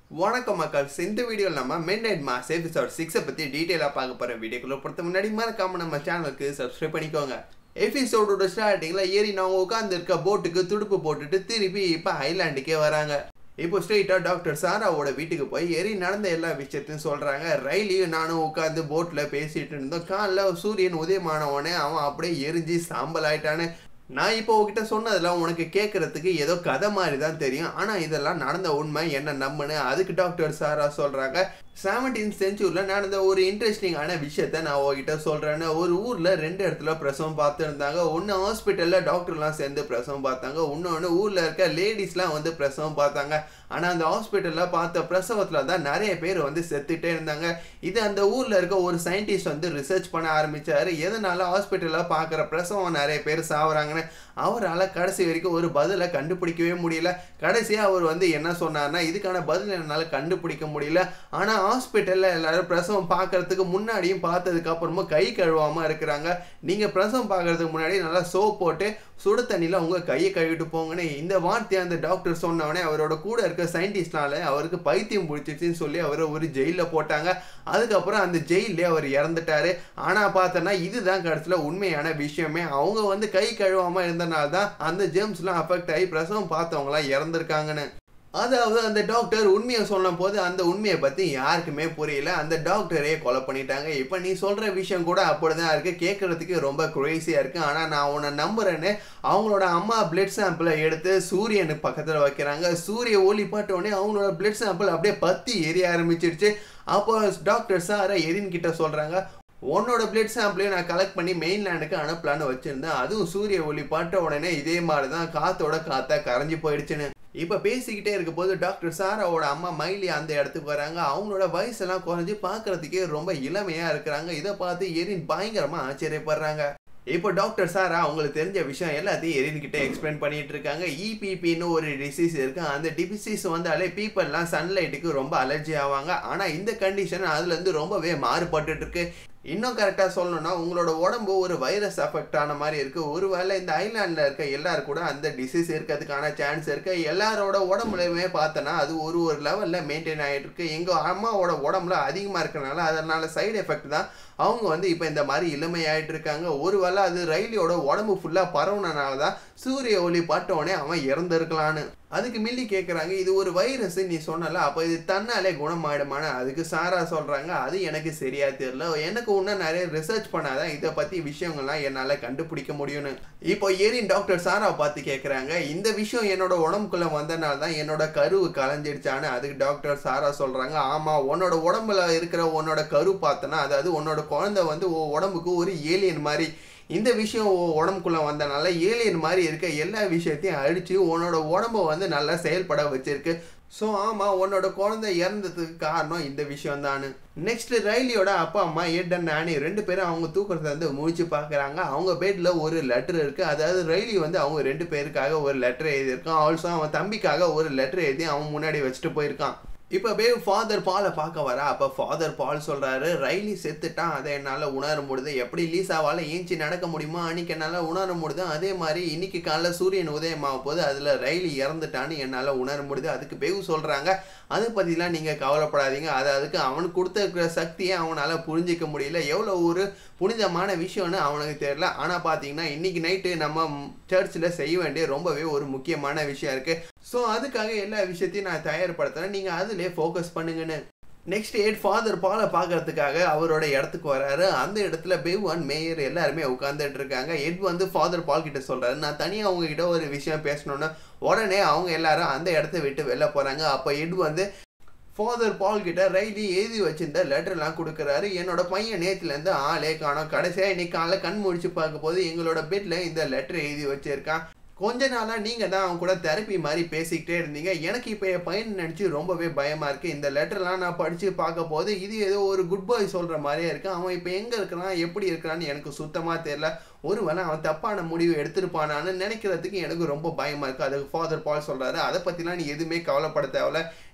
வணக்கம் மக்கள் இந்த வீடியோவில் நம்ம மென்டைட் மாஸ் எபிசோட் சிக்ஸை பற்றி டீட்டெயிலாக பார்க்க போகிற வீடியோக்குள்ள பொறுத்த முன்னாடி மறக்காம நம்ம சேனலுக்கு சப்ஸ்கிரைப் பண்ணிக்கோங்க எபிசோடோட ஸ்டார்டிங்கில் ஏறி நான் உட்காந்து இருக்க போட்டுக்கு துடுப்பு போட்டுட்டு திருப்பி இப்போ ஐலாண்டுக்கே வராங்க இப்போ ஸ்ட்ரெயிட்டாக டாக்டர் சாராவோட வீட்டுக்கு போய் ஏறி நடந்த எல்லா விஷயத்தையும் சொல்கிறாங்க ரயிலையும் நானும் உட்காந்து போட்டில் பேசிட்டு இருந்தோம் காலைல சூரியன் உதயமானவனே அவன் அப்படியே எரிஞ்சு சாம்பல் ஆயிட்டானே நான் இப்போ உங்ககிட்ட சொன்னதெல்லாம் உனக்கு கேட்கறதுக்கு ஏதோ கதை மாதிரி தான் தெரியும் ஆனால் இதெல்லாம் நடந்த உண்மை என்ன நம்புன்னு அதுக்கு டாக்டர் சாரா சொல்கிறாங்க செவன்டீன் செஞ்சுரியில் நடந்த ஒரு இன்ட்ரெஸ்டிங்கான விஷயத்த நான் உங்ககிட்ட சொல்கிறேன்னு ஒரு ஊரில் ரெண்டு இடத்துல பிரசவம் பார்த்துருந்தாங்க ஒன்று ஹாஸ்பிட்டலில் டாக்டர்லாம் சேர்ந்து பிரசவம் பார்த்தாங்க இன்னொன்று ஊரில் இருக்க லேடிஸ்லாம் வந்து பிரசவம் பார்த்தாங்க ஆனால் அந்த ஹாஸ்பிட்டலில் பார்த்த பிரசவத்தில் தான் நிறைய பேர் வந்து செத்துட்டே இருந்தாங்க இது அந்த ஊரில் இருக்க ஒரு சயின்டிஸ்ட் வந்து ரிசர்ச் பண்ண ஆரம்பித்தார் எதனால ஹாஸ்பிட்டலில் பார்க்குற பிரசவம் நிறைய பேர் சாவுறாங்கன்னு அவரால் கடைசி வரைக்கும் ஒரு பதிலை கண்டுபிடிக்கவே முடியல கடைசியாக அவர் வந்து என்ன சொன்னார்னா இதுக்கான பதில் என்னால் கண்டுபிடிக்க முடியல ஆனால் ஹாஸ்பிட்டலில் எல்லாரும் பிரசவம் பார்க்கறதுக்கு முன்னாடியும் பார்த்ததுக்கு அப்புறமா கை கழுவாமல் இருக்கிறாங்க நீங்கள் பிரசவம் பார்க்கறதுக்கு முன்னாடி நல்லா சோப் போட்டு சுடு தண்ணியில் உங்கள் கையை கழுவிட்டு போங்கன்னு இந்த வார்த்தையை அந்த டாக்டர் சொன்னவொடனே அவரோட கூட இருக்க சயின்டிஸ்ட்னால அவருக்கு பைத்தியம் பிடிச்சிச்சின்னு சொல்லி அவரை ஒரு ஜெயிலில் போட்டாங்க அதுக்கப்புறம் அந்த ஜெயிலே அவர் இறந்துட்டாரு ஆனால் பார்த்தோன்னா இதுதான் கடைசியில் உண்மையான விஷயமே அவங்க வந்து கை கழுவாமல் இருந்தனால தான் அந்த ஜெம்ஸ்லாம் அஃபெக்ட் ஆகி பிரசவம் பார்த்தவங்களாம் இறந்துருக்காங்கன்னு அதாவது அந்த டாக்டர் உண்மையை சொன்ன போது அந்த உண்மையை பற்றி யாருக்குமே புரியல அந்த டாக்டரே கொலை பண்ணிட்டாங்க இப்போ நீ சொல்கிற விஷயம் கூட அப்படிதான் இருக்குது கேட்குறதுக்கு ரொம்ப குரேசியாக இருக்குது ஆனால் நான் உன்னை நம்புறேன்னு அவங்களோட அம்மா பிளட் சாம்பிளை எடுத்து சூரியனுக்கு பக்கத்தில் வைக்கிறாங்க சூரிய ஒளி பட்டோடனே அவங்களோட பிளட் சாம்பிள் அப்படியே பற்றி எரிய ஆரம்பிச்சிருச்சு அப்போ டாக்டர் சாரை எரின் கிட்ட சொல்கிறாங்க உன்னோட பிளட் சாம்பிளையும் நான் கலெக்ட் பண்ணி மெயின்லேண்டுக்கு அனுப்பலான்னு வச்சுருந்தேன் அதுவும் சூரிய ஒளி பட்ட உடனே இதே மாதிரி தான் காத்தோட காத்தா கரைஞ்சி போயிடுச்சுன்னு இப்போ பேசிக்கிட்டே இருக்க போது டாக்டர் சாராவோட அம்மா மைலி அந்த இடத்துக்கு வராங்க அவங்களோட வயசெல்லாம் குறைஞ்சி பார்க்கறதுக்கே ரொம்ப இளமையாக இருக்கிறாங்க இதை பார்த்து எரின் பயங்கரமாக ஆச்சரியப்படுறாங்க இப்போ டாக்டர் சாரா அவங்களுக்கு தெரிஞ்ச விஷயம் எல்லாத்தையும் எரின்கிட்ட எக்ஸ்பிளைன் பண்ணிட்டு இருக்காங்க இபிபின்னு ஒரு டிசீஸ் இருக்கு அந்த டிசீஸ் வந்தாலே பீப்பிள்லாம் சன்லைட்டுக்கு ரொம்ப அலர்ஜி ஆவாங்க ஆனால் இந்த கண்டிஷன் அதுலேருந்து ரொம்பவே மாறுபட்டு இருக்கு இன்னும் கரெக்டாக சொல்லணும்னா உங்களோட உடம்பு ஒரு வைரஸ் அஃபெக்ட் ஆன மாதிரி இருக்குது ஒருவேளை இந்த ஐலாண்டில் இருக்க எல்லாரும் கூட அந்த டிசீஸ் இருக்கிறதுக்கான சான்ஸ் இருக்குது எல்லாரோட உடம்புலையுமே பார்த்தோன்னா அது ஒரு ஒரு லெவலில் மெயின்டைன் ஆகிட்டு இருக்கு எங்கள் அம்மாவோட உடம்புல அதிகமாக இருக்கிறனால அதனால சைடு எஃபெக்ட் தான் அவங்க வந்து இப்போ இந்த மாதிரி இளமையாயிட்டு இருக்காங்க ஒருவேளை அது ரயிலியோட உடம்பு ஃபுல்லாக பரவுனனால தான் சூரிய ஒளி பட்டோடனே அவன் இறந்துருக்கலான்னு அதுக்கு மில்லி கேட்குறாங்க இது ஒரு வைரஸ் நீ சொன்னல அப்போ இது தன்னாலே குணமாயிடுமான அதுக்கு சாரா சொல்கிறாங்க அது எனக்கு சரியா தெரியல எனக்கு இன்னும் நிறைய ரிசர்ச் பண்ணாதான் இதை பற்றி விஷயங்கள்லாம் என்னால் கண்டுபிடிக்க முடியும்னு இப்போ ஏரின் டாக்டர் சாரா பார்த்து கேட்குறாங்க இந்த விஷயம் என்னோட உடம்புக்குள்ளே வந்தனால தான் என்னோட கருவு கலைஞ்சிடுச்சான்னு அதுக்கு டாக்டர் சாரா சொல்கிறாங்க ஆமாம் உன்னோட உடம்புல இருக்கிற உன்னோட கரு பார்த்தனா அதாவது உன்னோட குழந்தை வந்து உடம்புக்கு ஒரு ஏலியன் மாதிரி இந்த விஷயம் உடம்புக்குள்ளே வந்தனால ஏலியன் மாதிரி இருக்க எல்லா விஷயத்தையும் அழித்து உன்னோட உடம்ப வந்து நல்லா செயல்பட வச்சிருக்கு ஸோ ஆமாம் உன்னோட குழந்தை இறந்ததுக்கு காரணம் இந்த விஷயம் தான் நெக்ஸ்ட் ரயிலியோட அப்பா அம்மா எட் அண்ட் நானி ரெண்டு பேரும் அவங்க தூக்கத்தை வந்து முழிச்சு பார்க்குறாங்க அவங்க பெட்டில் ஒரு லெட்டர் இருக்குது அதாவது ரயிலி வந்து அவங்க ரெண்டு பேருக்காக ஒரு லெட்டர் எழுதியிருக்கான் ஆல்சோ அவன் தம்பிக்காக ஒரு லெட்டர் எழுதி அவன் முன்னாடி வச்சுட்டு போயிருக்கான் இப்போ பேவ் ஃபாதர் பாலை பார்க்க வரா அப்போ ஃபாதர் பால் சொல்கிறாரு ரயிலி செத்துட்டான் அதை என்னால் உணர முடியுது எப்படி லீசாவால் ஏஞ்சி நடக்க முடியுமோ அன்றைக்கி என்னால் உணர முடியுது அதே மாதிரி இன்னைக்கு காலைல சூரியன் உதயமாக போது அதில் ரயிலி இறந்துட்டான்னு என்னால் உணர முடியுது அதுக்கு பேவ் சொல்கிறாங்க அதை பற்றிலாம் நீங்கள் கவலைப்படாதீங்க அது அதுக்கு அவனுக்கு கொடுத்துருக்கிற சக்தியை அவனால் புரிஞ்சிக்க முடியல எவ்வளோ ஒரு புனிதமான விஷயம்னு அவனுக்கு தெரியல ஆனால் பார்த்தீங்கன்னா இன்றைக்கி நைட்டு நம்ம சர்ச்சில் செய்ய வேண்டிய ரொம்பவே ஒரு முக்கியமான விஷயம் இருக்குது ஸோ அதுக்காக எல்லா விஷயத்தையும் நான் தயார்படுத்துகிறேன் நீங்கள் அதிலே ஃபோக்கஸ் பண்ணுங்கன்னு நெக்ஸ்ட் எயிட் ஃபாதர் பாலை பார்க்கறதுக்காக அவரோட இடத்துக்கு வராரு அந்த இடத்துல பெவ் அண்ட் மேயர் எல்லாருமே உட்காந்துட்டு இருக்காங்க எட் வந்து ஃபாதர் பால் கிட்ட சொல்றாரு நான் தனியாக அவங்க கிட்ட ஒரு விஷயம் பேசணும்னா உடனே அவங்க எல்லாரும் அந்த இடத்த விட்டு வெளில போறாங்க அப்போ எட் வந்து ஃபாதர் பால் கிட்ட ரைலி எழுதி வச்சிருந்த லெட்டர்லாம் கொடுக்குறாரு என்னோட பையன் நேற்றுலேருந்து ஆளே காணோம் கடைசியாக இன்னைக்கு காலைல கண் முடிச்சு பார்க்க போது எங்களோட பெட்டில் இந்த லெட்டர் எழுதி வச்சிருக்கான் கொஞ்ச நாளாக நீங்கள் தான் அவன் கூட தெரப்பி மாதிரி பேசிக்கிட்டே இருந்தீங்க எனக்கு இப்போ என் பையன் நினச்சி ரொம்பவே பயமாக இருக்குது இந்த லெட்டர்லாம் நான் படித்து பார்க்க போது இது ஏதோ ஒரு குட் பாய் சொல்கிற மாதிரியே இருக்குது அவன் இப்போ எங்கே இருக்கிறான் எப்படி இருக்கிறான்னு எனக்கு சுத்தமாக தெரியல ஒருவேளை அவன் தப்பான முடிவு எடுத்திருப்பானான்னு நினைக்கிறதுக்கு எனக்கு ரொம்ப பயமாக இருக்குது அதுக்கு ஃபாதர் பால் சொல்கிறாரு அதை பற்றிலாம் நீ எதுவுமே கவலைப்பட தேவையில்ல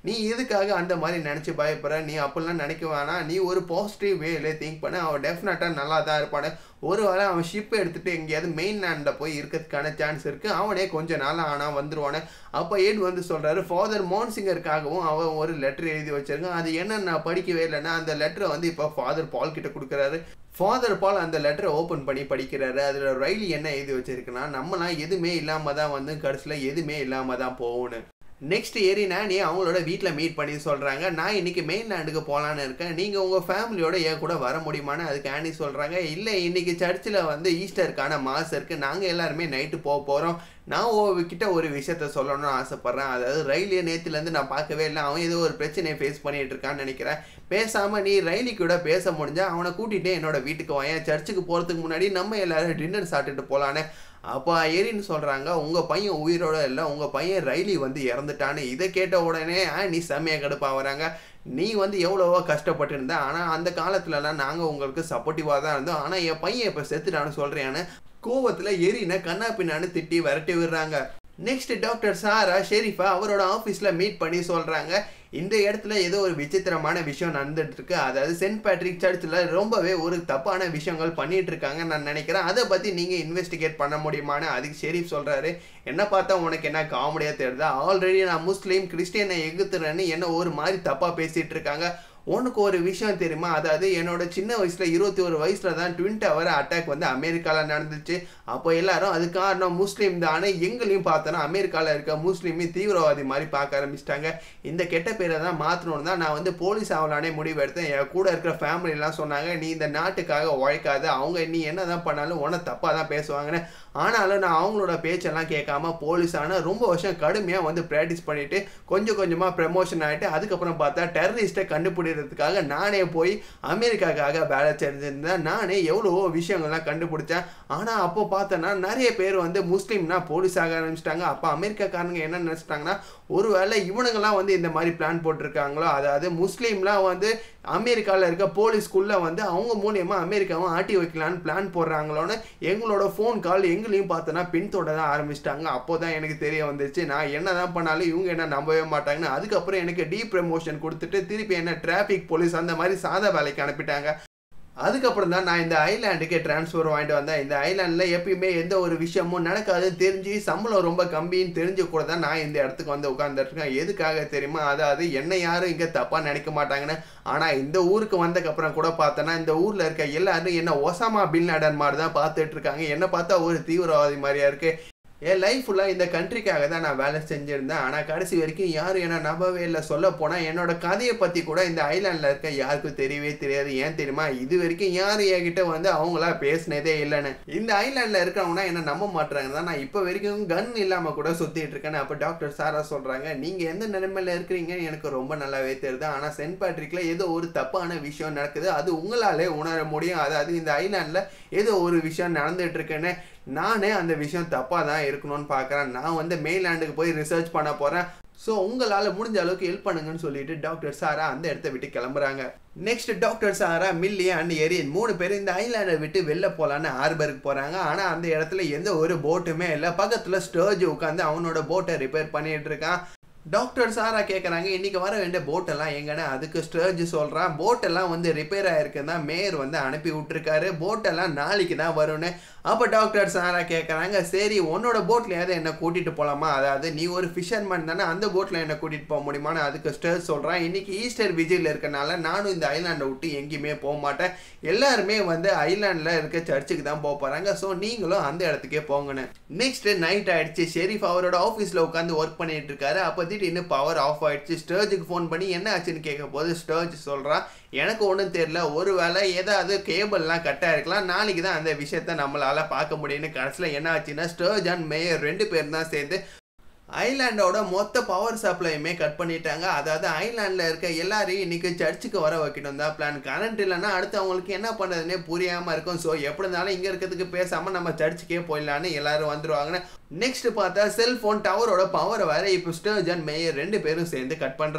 நீ எதுக்காக அந்த மாதிரி நினச்சி பயப்படுற நீ அப்படிலாம் நினைக்க வேணாம் நீ ஒரு பாசிட்டிவ் வேல திங்க் பண்ண அவன் டெஃபினட்டாக நல்லா தான் இருப்பானு ஒரு வேளை அவன் ஷிப் எடுத்துகிட்டு எங்கேயாவது மெயின் லேண்டில் போய் இருக்கிறதுக்கான சான்ஸ் இருக்குது அவனே கொஞ்ச நாள் ஆனால் வந்துருவானே அப்போ ஏட் வந்து சொல்கிறாரு ஃபாதர் மோன்சிங்கருக்காகவும் அவன் ஒரு லெட்டர் எழுதி வச்சிருக்கான் அது என்னன்னு நான் படிக்கவே இல்லைன்னா அந்த லெட்டரை வந்து இப்போ ஃபாதர் பால் கிட்ட கொடுக்குறாரு ஃபாதர் பால் அந்த லெட்டரை ஓப்பன் பண்ணி படிக்கிறாரு அதில் ரயிலி என்ன எழுதி வச்சிருக்குன்னா நம்மலாம் எதுவுமே இல்லாமல் தான் வந்து கடைசியில் எதுவுமே இல்லாமல் தான் போகணும் நெக்ஸ்ட் ஏறி நானே அவங்களோட வீட்டில் மீட் பண்ணி சொல்கிறாங்க நான் இன்னைக்கு மெயின்லேண்டுக்கு போகலான்னு இருக்கேன் நீங்கள் உங்கள் ஃபேமிலியோட என் கூட வர முடியுமான்னு அதுக்கு ஆனி சொல்கிறாங்க இல்லை இன்னைக்கு சர்ச்சில் வந்து ஈஸ்டருக்கான மாஸ் இருக்குது நாங்கள் எல்லாருமே நைட்டு போக போகிறோம் நான் கிட்ட ஒரு விஷயத்த சொல்லணும்னு ஆசைப்பட்றேன் அதாவது ரயிலே நேற்றுலேருந்து நான் பார்க்கவே இல்லை அவன் ஏதோ ஒரு பிரச்சனையை ஃபேஸ் பண்ணிட்டு இருக்கான்னு நினைக்கிறேன் பேசாமல் நீ ரயிலி கூட பேச முடிஞ்சா அவனை கூட்டிகிட்டே என்னோட வீட்டுக்கு வாயன் சர்ச்சுக்கு போகிறதுக்கு முன்னாடி நம்ம எல்லாரும் டின்னர் சாப்பிட்டுட்டு போகலான்னு அப்போ ஏரின்னு சொல்கிறாங்க உங்கள் பையன் உயிரோட இல்லை உங்கள் பையன் ரயிலி வந்து இறந்துட்டான்னு இதை கேட்ட உடனே நீ செம்மையாக கடுப்பாக வராங்க நீ வந்து எவ்வளவோ கஷ்டப்பட்டு இருந்த ஆனால் அந்த காலத்துலலாம் நாங்கள் உங்களுக்கு சப்போர்ட்டிவாக தான் இருந்தோம் ஆனால் என் பையன் இப்போ செத்துட்டான்னு சொல்கிறேன்னு கோவத்தில் எரின கண்ணா பின்னான்னு திட்டி விரட்டி விடுறாங்க நெக்ஸ்ட் டாக்டர் சாரா ஷெரீஃபா அவரோட ஆஃபீஸில் மீட் பண்ணி சொல்கிறாங்க இந்த இடத்துல ஏதோ ஒரு விசித்திரமான விஷயம் நடந்துட்டு இருக்கு அதாவது சென்ட் பேட்ரிக் சர்ச்சில் ரொம்பவே ஒரு தப்பான விஷயங்கள் பண்ணிட்டு இருக்காங்க நான் நினைக்கிறேன் அதை பற்றி நீங்கள் இன்வெஸ்டிகேட் பண்ண முடியுமான்னு அதுக்கு ஷெரீஃப் சொல்கிறாரு என்ன பார்த்தா உனக்கு என்ன காமெடியாக தெரியுதா ஆல்ரெடி நான் முஸ்லீம் கிறிஸ்டியனை எகுத்துறேன்னு என்ன ஒரு மாதிரி தப்பாக பேசிகிட்டு இருக்காங்க உனக்கு ஒரு விஷயம் தெரியுமா அதாவது என்னோட சின்ன வயசில் இருபத்தி ஒரு வயசில் தான் ட்வின் டவர் அட்டாக் வந்து அமெரிக்காவில் நடந்துச்சு அப்போ எல்லாரும் அது காரணம் முஸ்லீம் தானே எங்களையும் பார்த்தோன்னா அமெரிக்காவில் இருக்க முஸ்லீமே தீவிரவாதி மாதிரி பார்க்க ஆரம்பிச்சிட்டாங்க இந்த கெட்ட பேரை தான் மாற்றணும்னு தான் நான் வந்து போலீஸ் ஆகலானே முடிவு எடுத்தேன் என் கூட இருக்கிற ஃபேமிலிலாம் சொன்னாங்க நீ இந்த நாட்டுக்காக உழைக்காத அவங்க நீ என்ன தான் பண்ணாலும் உன தப்பாக தான் பேசுவாங்கன்னு ஆனாலும் நான் அவங்களோட பேச்செல்லாம் கேட்காம போலீஸ் ஆனால் ரொம்ப வருஷம் கடுமையாக வந்து ப்ராக்டிஸ் பண்ணிவிட்டு கொஞ்சம் கொஞ்சமாக ப்ரமோஷன் ஆகிட்டு அதுக்கப்புறம் பார்த்தா டெரரிஸ்ட்டை கண்டுபிடிக்கிறதுக்காக நானே போய் அமெரிக்காக்காக வேலை செஞ்சிருந்தேன் நானே எவ்வளவோ விஷயங்கள்லாம் கண்டுபிடிச்சேன் ஆனால் அப்போ பார்த்தோன்னா நிறைய பேர் வந்து முஸ்லீம்னா போலீஸ் ஆக ஆரம்பிச்சிட்டாங்க அப்போ அமெரிக்காக்காரங்க என்ன நினச்சிட்டாங்கன்னா ஒருவேளை இவனுங்கெல்லாம் வந்து இந்த மாதிரி பிளான் போட்டிருக்காங்களோ அதாவது முஸ்லீம்லாம் வந்து அமெரிக்காவில் இருக்க போலீஸ்குள்ளே வந்து அவங்க மூலியமாக அமெரிக்காவும் ஆட்டி வைக்கலான்னு பிளான் போடுறாங்களோன்னு எங்களோட ஃபோன் கால் எங்களையும் பார்த்தோன்னா பின்தொடர ஆரம்பிச்சிட்டாங்க அப்போ தான் எனக்கு தெரிய வந்துச்சு நான் என்ன தான் பண்ணாலும் இவங்க என்ன நம்பவே மாட்டாங்கன்னு அதுக்கப்புறம் எனக்கு டீ ப்ரமோஷன் கொடுத்துட்டு திருப்பி என்ன டிராஃபிக் போலீஸ் அந்த மாதிரி சாதா வேலைக்கு அனுப்பிட்டாங்க அதுக்கப்புறம் தான் நான் இந்த ஐலாண்டுக்கே டிரான்ஸ்ஃபர் வாங்கிட்டு வந்தேன் இந்த ஐலாண்டில் எப்பயுமே எந்த ஒரு விஷயமும் நடக்காதுன்னு தெரிஞ்சு சம்பளம் ரொம்ப கம்மின்னு தெரிஞ்சு கூட தான் நான் இந்த இடத்துக்கு வந்து உட்காந்துருக்கேன் எதுக்காக தெரியுமா அதாவது என்னை யாரும் இங்கே தப்பாக நினைக்க மாட்டாங்கன்னு ஆனால் இந்த ஊருக்கு வந்ததுக்கப்புறம் கூட பார்த்தோன்னா இந்த ஊரில் இருக்க எல்லாரும் என்ன ஒசாமா பின் லேடன் மாதிரி தான் பார்த்துட்டு இருக்காங்க என்னை பார்த்தா ஒரு தீவிரவாதி மாதிரியா இருக்கு என் லைஃப் ஃபுல்லாக இந்த கண்ட்ரிக்காக தான் நான் வேலை செஞ்சுருந்தேன் ஆனால் கடைசி வரைக்கும் யாரும் என்ன நம்பவே இல்லை சொல்ல போனால் என்னோட கதையை பற்றி கூட இந்த ஐலாண்டில் இருக்க யாருக்கும் தெரியவே தெரியாது ஏன் தெரியுமா இது வரைக்கும் யாரும் என்கிட்ட வந்து அவங்களா பேசினதே இல்லைன்னு இந்த ஐலாண்டில் இருக்கிறவங்கன்னா என்ன நம்ப மாட்டுறாங்க தான் நான் இப்போ வரைக்கும் கன் இல்லாமல் கூட சுற்றிட்டு இருக்கேன்னு அப்போ டாக்டர் சாரா சொல்கிறாங்க நீங்கள் எந்த நிலைமையில் இருக்கிறீங்கன்னு எனக்கு ரொம்ப நல்லாவே தெரியுது ஆனால் சென்ட் பேட்ரிக்கில் ஏதோ ஒரு தப்பான விஷயம் நடக்குது அது உங்களாலே உணர முடியும் அதாவது இந்த ஐலாண்டில் ஏதோ ஒரு விஷயம் நடந்துட்டு இருக்குன்னு நானே அந்த விஷயம் தப்பாக தான் இருக்கணும்னு பார்க்குறேன் நான் வந்து மெயின்லேண்டுக்கு போய் ரிசர்ச் பண்ண போகிறேன் ஸோ உங்களால் முடிஞ்ச அளவுக்கு ஹெல்ப் பண்ணுங்கன்னு சொல்லிட்டு டாக்டர் சாரா அந்த இடத்த விட்டு கிளம்புறாங்க next doctor Sara Millie and Erin மூணு பேர் இந்த ஐலாண்டை விட்டு வெளில போகலான்னு ஹார்பருக்கு போகிறாங்க ஆனால் அந்த இடத்துல எந்த ஒரு போட்டுமே இல்லை பக்கத்தில் ஸ்டர்ஜ் உட்காந்து அவனோட போட்டை ரிப்பேர் பண்ணிட்டு இருக்கான் டாக்டர் சாரா கேட்குறாங்க இன்றைக்கி வர வேண்டிய போட்டெல்லாம் எங்கன்னா அதுக்கு ஸ்டர்ஜ் சொல்கிறான் போட்டெல்லாம் வந்து ரிப்பேர் ஆகிருக்குன்னு தான் மேயர் வந்து அனுப்பி விட்டுருக்காரு போட்டெல்லாம் நாளைக்கு தான் வரும்னு அப்போ டாக்டர் சாரா கேட்குறாங்க சரி உன்னோட போட்லையாவது என்னை கூட்டிகிட்டு போகலாமா அதாவது நீ ஒரு ஃபிஷர்மேன் தானே அந்த போட்டில் என்னை கூட்டிகிட்டு போக முடியுமான்னு அதுக்கு ஸ்டர்ஜ் சொல்கிறான் இன்றைக்கி ஈஸ்டர் விஜயில் இருக்கனால நானும் இந்த ஐலாண்டை விட்டு எங்கேயுமே போக மாட்டேன் எல்லாருமே வந்து ஐலாண்டில் இருக்க சர்ச்சுக்கு தான் போக போகிறாங்க ஸோ நீங்களும் அந்த இடத்துக்கே போங்கன்னு நெக்ஸ்ட் நைட் ஆயிடுச்சு ஷெரீஃப் அவரோட ஆஃபீஸில் உட்காந்து ஒர்க் பண்ணிட்டு இருக்காரு அப்போ திடீர்னு பவர் ஆஃப் ஆயிடுச்சு ஸ்டர்ஜுக்கு ஃபோன் பண்ணி என்ன ஆச்சுன்னு கேட்க போது ஸ்டர்ஜ் சொல்கிறான் எனக்கு ஒன்றும் தெரியல ஒருவேளை ஏதாவது கேபிள்லாம் கட்டாக இருக்கலாம் நாளைக்கு தான் அந்த விஷயத்த நம்மளால் பார்க்க முடியும்னு கடைசியில் என்ன ஆச்சுன்னா ஸ்டர்ஜ் அண்ட் மேயர் ரெண்டு பேர் தான் சேர்ந்து ஐலாண்டோட மொத்த பவர் சப்ளையுமே கட் பண்ணிட்டாங்க அதாவது ஐலாண்டில் இருக்க எல்லாரையும் இன்னைக்கு சர்ச்சுக்கு வர வைக்கணும் தான் பிளான் கரண்ட் இல்லைன்னா அடுத்து அவங்களுக்கு என்ன பண்ணுறதுனே புரியாமல் இருக்கும் ஸோ எப்படி இருந்தாலும் இங்கே இருக்கிறதுக்கு பேசாமல் நம்ம சர்ச்சுக்கே போயிடலான்னு எல்லாரும் வந்துருவாங்கன்னு நெக்ஸ்ட் பார்த்தா செல்ஃபோன் டவரோட பவரை வேற இப்போ ஸ்டர்ஜன் மேயர் ரெண்டு பேரும் சேர்ந்து கட் பண்ணுறாங்க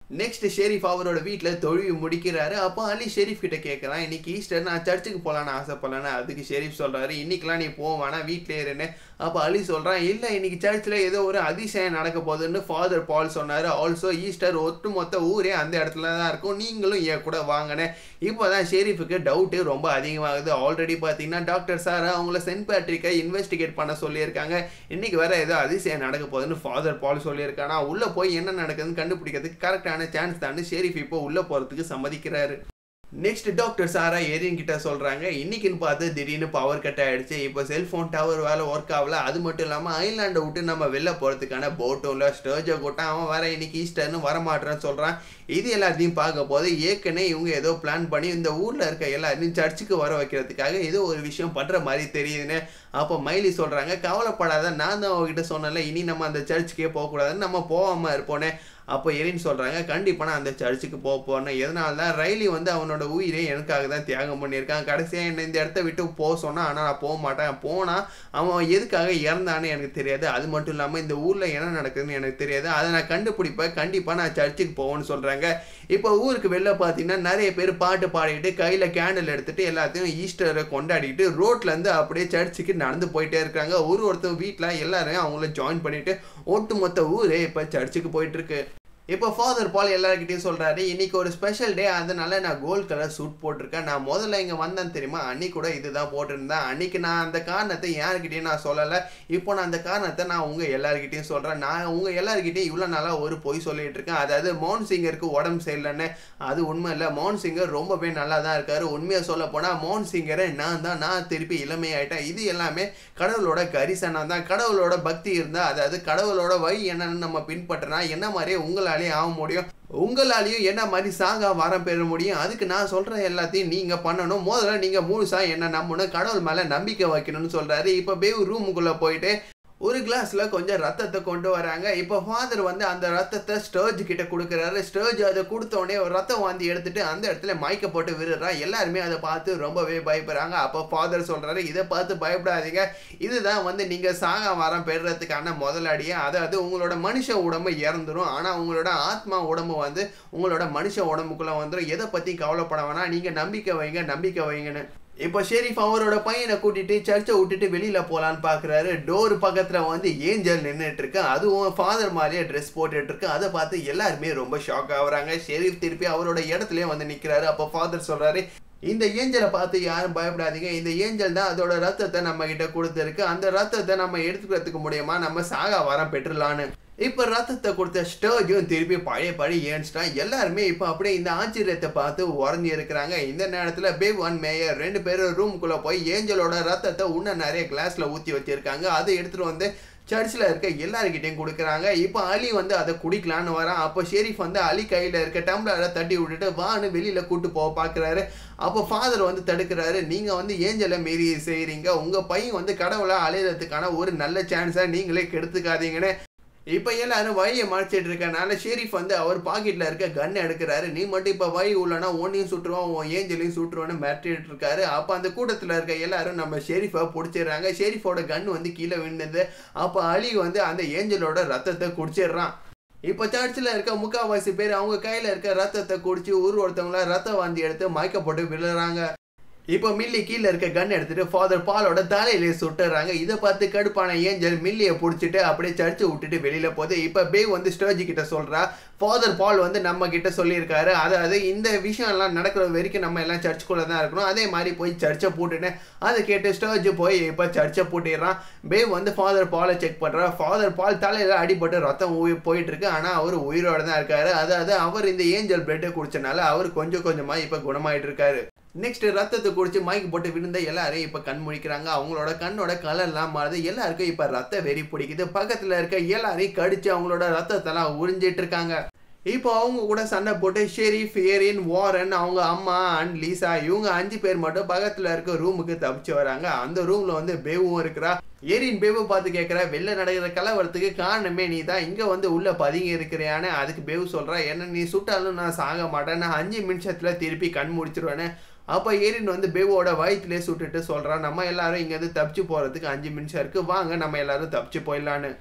நெக்ஸ்ட் ஷெரீஃப் அவரோட வீட்டில் தொழுவி முடிக்கிறாரு அப்போ அலி ஷெரீஃப் கிட்ட கேட்குறான் இன்னைக்கு ஈஸ்டர் நான் சர்ச்சுக்கு போகலான்னு ஆசைப்படலான்னு அதுக்கு ஷெரீஃப் சொல்கிறாரு இன்னைக்கெலாம் நீ போவானா வீட்டிலே இருன்னு அப்போ அலி சொல்கிறான் இல்லை இன்னைக்கு சர்ச்சில் ஏதோ ஒரு அதிசயம் நடக்க போகுதுன்னு ஃபாதர் பால் சொன்னார் ஆல்சோ ஈஸ்டர் ஒட்டுமொத்த ஊரே அந்த இடத்துல தான் இருக்கும் நீங்களும் என் கூட வாங்கினேன் இப்போ தான் ஷெரீஃபுக்கு டவுட்டு ரொம்ப அதிகமாகுது ஆல்ரெடி பார்த்தீங்கன்னா டாக்டர் சார் அவங்கள சென்ட் பேட்ரிக்கை இன்வெஸ்டிகேட் பண்ண சொல்லியிருக்காங்க இன்னைக்கு வேற ஏதோ அதிசயம் நடக்க போகுதுன்னு ஃபாதர் பால் சொல்லியிருக்கானா உள்ளே போய் என்ன நடக்குதுன்னு கண்டுபிடிக்கிறதுக்கு கரெக்டான சான்ஸ் தான் ஷெரீஃப் இப்போ உள்ளே போகிறதுக்கு சம்மதிக்கிறாரு நெக்ஸ்ட் டாக்டர் சாரா எரின் கிட்ட சொல்றாங்க இன்னைக்குன்னு பார்த்து திடீர்னு பவர் கட் ஆயிடுச்சு இப்போ செல்போன் டவர் வேலை ஒர்க் ஆகல அது மட்டும் இல்லாமல் ஐலாண்டை விட்டு நம்ம வெளில போகிறதுக்கான போட்டும் இல்லை ஸ்டேஜை கூட்டம் அவன் வேற இன்னைக்கு ஈஸ்டர்னு வரமாட்டேன்னு சொல்கிறான் இது எல்லாத்தையும் பார்க்க போது ஏற்கனவே இவங்க ஏதோ பிளான் பண்ணி இந்த ஊரில் இருக்க எல்லாரையும் சர்ச்சுக்கு வர வைக்கிறதுக்காக ஏதோ ஒரு விஷயம் பண்ணுற மாதிரி தெரியுதுன்னு அப்போ மைலி சொல்கிறாங்க கவலைப்படாத நான் தான் அவகிட்ட சொன்னல இனி நம்ம அந்த சர்ச்சுக்கே போகக்கூடாதுன்னு நம்ம போகாமல் இருப்போனே அப்போ எரின்னு சொல்கிறாங்க கண்டிப்பாக நான் அந்த சர்ச்சுக்கு போக போகிறேன் எதனால தான் ரைலி வந்து அவனோட உயிரை எனக்காக தான் தியாகம் பண்ணியிருக்கான் கடைசியாக என்னை இந்த இடத்த விட்டு போக சொன்னான் ஆனால் நான் போக மாட்டேன் போனால் அவன் எதுக்காக இறந்தான்னு எனக்கு தெரியாது அது மட்டும் இல்லாமல் இந்த ஊரில் என்ன நடக்குதுன்னு எனக்கு தெரியாது அதை நான் கண்டுபிடிப்பேன் கண்டிப்பாக நான் சர்ச்சுக்கு போவேன்னு சொல்கிறாங்க இப்போ ஊருக்கு வெளில பார்த்தீங்கன்னா நிறைய பேர் பாட்டு பாடிக்கிட்டு கையில் கேண்டில் எடுத்துகிட்டு எல்லாத்தையும் ஈஸ்டரை கொண்டாடிட்டு ரோட்லேருந்து அப்படியே சர்ச்சுக்கு நடந்து போயிட்டே இருக்காங்க ஒரு ஒருத்தர் வீட்டில் எல்லாரையும் அவங்கள ஜாயின் பண்ணிவிட்டு ஒட்டுமொத்த ஊரே இப்போ சர்ச்சுக்கு போயிட்டுருக்கு இப்போ ஃபாதர் பால் எல்லாருக்கிட்டையும் சொல்கிறாரு இன்னைக்கு ஒரு ஸ்பெஷல் டே அதனால நான் கோல்ட் கலர் சூட் போட்டிருக்கேன் நான் முதல்ல இங்கே வந்தேன் தெரியுமா அன்னைக்கு கூட இதுதான் போட்டிருந்தேன் அன்னைக்கு நான் அந்த காரணத்தை யாருக்கிட்டையும் நான் சொல்லலை இப்போ நான் அந்த காரணத்தை நான் உங்கள் எல்லாருக்கிட்டையும் சொல்கிறேன் நான் உங்கள் எல்லாருக்கிட்டையும் இவ்வளோ நாளாக ஒரு பொய் சொல்லிட்டு இருக்கேன் அதாவது மோகன் சிங்கருக்கு உடம்பு சரியில்லைன்னு அது உண்மை இல்லை மோகன் சிங்கர் ரொம்பவே நல்லா தான் இருக்காரு உண்மையாக சொல்ல போனால் மோகன் சிங்கரை நான் தான் நான் திருப்பி இளமையாயிட்டேன் இது எல்லாமே கடவுளோட கரிசனம் தான் கடவுளோட பக்தி இருந்தால் அதாவது கடவுளோட வழி என்னன்னு நம்ம பின்பற்றினா என்ன மாதிரியே உங்களால் உங்களாலேயும் ஆக முடியும் உங்களாலேயும் என்ன மாதிரி சாங்கா வரம் பெற முடியும் அதுக்கு நான் சொல்கிற எல்லாத்தையும் நீங்கள் பண்ணணும் முதல்ல நீங்கள் முழுசா என்ன நம்பணும் கடவுள் மேலே நம்பிக்கை வைக்கணும்னு சொல்கிறாரு இப்போ பேவ் ரூமுக்குள்ளே போயிட்டு ஒரு கிளாஸ்ல கொஞ்சம் ரத்தத்தை கொண்டு வராங்க இப்போ ஃபாதர் வந்து அந்த ரத்தத்தை ஸ்டர்ஜ் கிட்ட கொடுக்குறாரு ஸ்டர்ஜ் அதை கொடுத்த உடனே ஒரு ரத்தம் வாந்தி எடுத்துட்டு அந்த இடத்துல மயக்க போட்டு விடுறா எல்லாருமே அதை பார்த்து ரொம்பவே பயப்படுறாங்க அப்போ ஃபாதர் சொல்றாரு இதை பார்த்து பயப்படாதீங்க இதுதான் வந்து நீங்க சாக வரம் பெறுறதுக்கான முதலாடியே அதாவது உங்களோட மனுஷ உடம்பு இறந்துரும் ஆனா உங்களோட ஆத்மா உடம்பு வந்து உங்களோட மனுஷ உடம்புக்குள்ள வந்துடும் எதை பத்தி கவலைப்பட வேணாம் நீங்க நம்பிக்கை வைங்க நம்பிக்கை வைங்கன்னு இப்போ ஷெரீஃப் அவரோட பையனை கூட்டிட்டு சர்ச்சை விட்டுட்டு வெளியில போலான்னு பாக்குறாரு டோர் பக்கத்துல வந்து ஏஞ்சல் நின்றுட்டு இருக்கு அதுவும் ஃபாதர் மாதிரியே ட்ரெஸ் போட்டுட்டு இருக்கு அதை பார்த்து எல்லாருமே ரொம்ப ஷாக் ஆகுறாங்க ஷெரீஃப் திருப்பி அவரோட இடத்துலயே வந்து நிக்கிறாரு அப்போ ஃபாதர் சொல்றாரு இந்த ஏஞ்சலை பார்த்து யாரும் பயப்படாதீங்க இந்த ஏஞ்சல் தான் அதோட ரத்தத்தை நம்ம கிட்ட கொடுத்துருக்கு அந்த ரத்தத்தை நம்ம எடுத்துக்கிறதுக்கு முடியுமா நம்ம சாகா வரம் பெற்றுலான்னு இப்போ ரத்தத்தை கொடுத்த ஸ்டர்ஜும் திருப்பி பழைய பழி ஏன்ஸ்டான் எல்லாருமே இப்போ அப்படியே இந்த ஆச்சரியத்தை பார்த்து உறைஞ்சி இருக்கிறாங்க இந்த நேரத்தில் பேவ் ஒன் மேயர் ரெண்டு பேரும் ரூமுக்குள்ளே போய் ஏஞ்சலோட ரத்தத்தை இன்னும் நிறைய கிளாஸில் ஊற்றி வச்சிருக்காங்க அதை எடுத்துகிட்டு வந்து சர்ச்சில் இருக்க எல்லாருக்கிட்டையும் கொடுக்குறாங்க இப்போ அலி வந்து அதை குடிக்கலான்னு வரான் அப்போ ஷெரீஃப் வந்து அலி கையில் இருக்க டம்ளரை தட்டி விட்டுட்டு வான்னு வெளியில் கூட்டு போக பார்க்குறாரு அப்போ ஃபாதர் வந்து தடுக்கிறாரு நீங்கள் வந்து ஏஞ்சலை மீறி செய்கிறீங்க உங்கள் பையன் வந்து கடவுளை அலையிறதுக்கான ஒரு நல்ல சான்ஸை நீங்களே கெடுத்துக்காதீங்கன்னு இப்போ எல்லாரும் வழியை மறைச்சிட்டு இருக்கனால ஷெரீஃப் வந்து அவர் பாக்கெட்டில் இருக்க கன் எடுக்கிறாரு நீ மட்டும் இப்போ வழி உள்ளனா ஒன்னையும் சுட்டுருவான் உன் ஏஞ்சலையும் சுட்டுருவான்னு மிரட்டிட்டு இருக்காரு அப்போ அந்த கூட்டத்தில் இருக்க எல்லாரும் நம்ம ஷெரீஃபை பிடிச்சிடுறாங்க ஷெரீஃபோட கன் வந்து கீழே விழுந்தது அப்போ அலி வந்து அந்த ஏஞ்சலோட ரத்தத்தை குடிச்சிடுறான் இப்போ சர்ச்சில் இருக்க முக்கால்வாசி பேர் அவங்க கையில் இருக்க ரத்தத்தை குடிச்சு ஒரு ஒருத்தவங்கள ரத்த வாந்தி எடுத்து மயக்கப்பட்டு விழுறாங்க இப்போ மில்லி கீழே இருக்க கன் எடுத்துட்டு ஃபாதர் பாலோட தலையிலே சுட்டுறாங்க இதை பார்த்து கடுப்பான ஏஞ்சல் மில்லியை பிடிச்சிட்டு அப்படியே சர்ச்சை விட்டுட்டு வெளியில போகுது இப்போ பேவ் வந்து ஸ்டர்ஜி கிட்ட சொல்றா ஃபாதர் பால் வந்து நம்ம கிட்ட சொல்லியிருக்காரு அதாவது இந்த விஷயம்லாம் நடக்கிற வரைக்கும் நம்ம எல்லாம் சர்ச்சுக்குள்ளே தான் இருக்கணும் அதே மாதிரி போய் சர்ச்சை போட்டுன்னு அதை கேட்டு ஸ்டர்ஜ் போய் இப்போ சர்ச்சை பூட்டிடுறான் பேவ் வந்து ஃபாதர் பாலை செக் பண்ணுறா ஃபாதர் பால் தலையில் அடிபட்டு ரத்தம் உயிர் போயிட்டு இருக்கு ஆனால் அவர் உயிரோட தான் இருக்காரு அதாவது அவர் இந்த ஏஞ்சல் பிளட்டை குடிச்சனால அவர் கொஞ்சம் கொஞ்சமாக இப்போ குணமாயிட்டு இருக்காரு நெக்ஸ்ட் ரத்தத்தை குடிச்சு மைக்கு போட்டு விழுந்த எல்லாரும் இப்போ கண் முழிக்கிறாங்க அவங்களோட கண்ணோட கலர்லாம் மாறுது எல்லாருக்கும் இப்போ ரத்த வெறி பிடிக்குது பக்கத்தில் இருக்க எல்லாரையும் கடிச்சு அவங்களோட ரத்தத்தெல்லாம் உறிஞ்சிட்டு இருக்காங்க இப்போ அவங்க கூட சண்டை போட்டு ஷெரீஃப் ஏரின் வாரன் அவங்க அம்மா அண்ட் லீசா இவங்க அஞ்சு பேர் மட்டும் பக்கத்தில் இருக்க ரூமுக்கு தப்பிச்சு வராங்க அந்த ரூமில் வந்து பேவும் இருக்கிறா ஏரின் பேவு பார்த்து கேட்குற வெளில நடக்கிற கலவரத்துக்கு காரணமே நீ தான் இங்கே வந்து உள்ள பதுங்கி இருக்கிறியான்னு அதுக்கு பேவு சொல்கிறா என்ன நீ சுட்டாலும் நான் சாக மாட்டேன் நான் அஞ்சு நிமிஷத்தில் திருப்பி கண் முடிச்சிருவேன்னு அப்போ ஏரின் வந்து பேவோட வயிற்றுலேயே சுட்டுட்டு சொல்கிறான் நம்ம எல்லாரும் இங்கேருந்து தப்பிச்சு போகிறதுக்கு அஞ்சு நிமிஷம் இருக்குது வாங்க நம்ம எல்லாரும் தப்பிச்சு போயிடலான்னு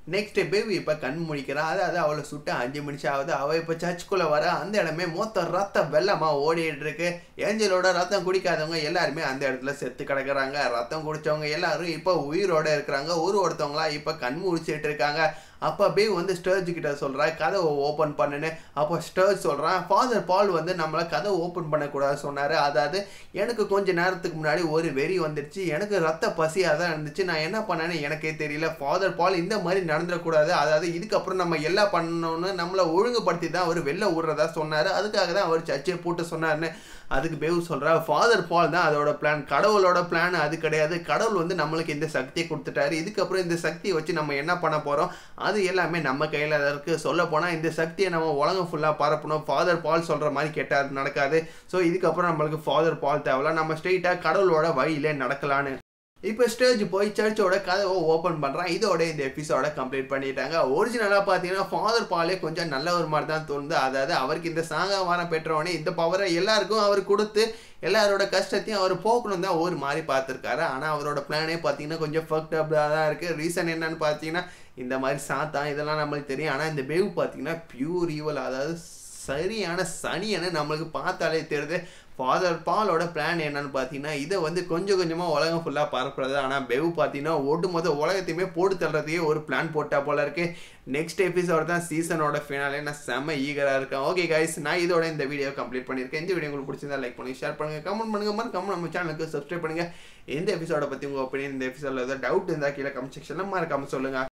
நெக்ஸ்ட் பேபி இப்போ கண் முழிக்கிறா அதாவது அவளை சுட்டு அஞ்சு நிமிஷம் ஆகுது அவள் இப்போ சர்ச்சுக்குள்ளே வர அந்த இடமே மொத்த ரத்தம் வெள்ளமாக ஓடிட்டு இருக்கு ஏஞ்சலோட ரத்தம் குடிக்காதவங்க எல்லாருமே அந்த இடத்துல செத்து கிடக்குறாங்க ரத்தம் குடிச்சவங்க எல்லாரும் இப்போ உயிரோட இருக்கிறாங்க ஒரு ஒருத்தவங்களா இப்போ கண் முழிச்சிட்டு இருக்காங்க அப்போ பேவ் வந்து ஸ்டர்ஜ் கிட்ட சொல்கிறா கதவை ஓப்பன் பண்ணுன்னு அப்போ ஸ்டர்ஜ் சொல்கிறான் ஃபாதர் பால் வந்து நம்மளை கதவை ஓப்பன் பண்ணக்கூடாது சொன்னார் அதாவது எனக்கு கொஞ்ச நேரத்துக்கு முன்னாடி ஒரு வெறி வந்துடுச்சு எனக்கு ரத்த பசியாக தான் இருந்துச்சு நான் என்ன பண்ணேன்னு எனக்கே தெரியல ஃபாதர் பால் இந்த மாதிரி நடந்துடக்கூடாது அதாவது இதுக்கப்புறம் நம்ம எல்லாம் பண்ணணும்னு நம்மளை ஒழுங்குபடுத்தி தான் அவர் வெளில விடுறதா சொன்னார் அதுக்காக தான் அவர் சர்ச்சையை போட்டு சொன்னார்னு அதுக்கு பேவ் சொல்கிறா ஃபாதர் பால் தான் அதோட பிளான் கடவுளோட பிளான் அது கிடையாது கடவுள் வந்து நம்மளுக்கு இந்த சக்தியை கொடுத்துட்டாரு இதுக்கப்புறம் இந்த சக்தியை வச்சு நம்ம என்ன பண்ண போகிறோம் அது எல்லாமே நம்ம கையில் தான் இருக்குது சொல்ல போனால் இந்த சக்தியை நம்ம உலகம் ஃபுல்லாக பரப்பணும் ஃபாதர் பால் சொல்கிற மாதிரி கேட்டால் நடக்காது ஸோ இதுக்கப்புறம் நம்மளுக்கு ஃபாதர் பால் தேவையில்ல நம்ம ஸ்ட்ரெயிட்டாக கடவுளோட வழியிலே நடக்கலான்னு இப்போ ஸ்டேஜ் போய் சர்ச்சோட கதவை ஓப்பன் பண்ணுறான் இதோட இந்த எபிசோட கம்ப்ளீட் பண்ணிட்டாங்க ஒரிஜினலாக பார்த்தீங்கன்னா ஃபாதர் பாலே கொஞ்சம் நல்ல ஒரு மாதிரி தான் தோணுது அதாவது அவருக்கு இந்த சாங்கவாரம் பெற்றவனே இந்த பவரை எல்லாருக்கும் அவர் கொடுத்து எல்லாரோட கஷ்டத்தையும் அவர் போக்கணும் தான் ஒரு மாதிரி பார்த்துருக்காரு ஆனால் அவரோட பிளானே பார்த்தீங்கன்னா கொஞ்சம் ஃபர்க்ட் அப்டாக தான் இருக்குது ரீசன் என்னன்னு பார்த்தீங்கன்னா இந்த மாதிரி சாத்தான் இதெல்லாம் நம்மளுக்கு தெரியும் ஆனால் இந்த பேவ் பார்த்தீங்கன்னா பியூர் ஈவல் அதாவது சரியான சனியன்னு நம்மளுக்கு பார்த்தாலே தெரியுது ஃபாதர் பாலோட பிளான் என்னன்னு பார்த்தீங்கன்னா இதை வந்து கொஞ்சம் கொஞ்சமாக உலகம் ஃபுல்லாக பரப்புறது ஆனால் பெவ் பார்த்தீங்கன்னா ஒட்டுமொத்த உலகத்தையுமே போட்டு தள்ளுறதையே ஒரு பிளான் போட்டா போல இருக்கு நெக்ஸ்ட் எபிசோட் தான் சீசனோட ஃபினாலே நான் செம்ம ஈகராக இருக்கேன் ஓகே கைஸ் நான் இதோட இந்த வீடியோ கம்ப்ளீட் பண்ணியிருக்கேன் இந்த வீடியோ உங்களுக்கு பிடிச்சிருந்தா லைக் பண்ணி ஷேர் பண்ணுங்கள் கமெண்ட் பண்ணுங்கள் மறக்காம நம்ம சேனலுக்கு சப்ஸ்கிரைப் பண்ணுங்கள் எந்த எபிசோட பற்றி உங்கள் ஒப்பீனியன் இந்த எபிசோடில் ஏதாவது டவுட் இருந்தால் கீழே கமெண்ட் செக்ஷனில் மறக்காம சொல்லுங்கள்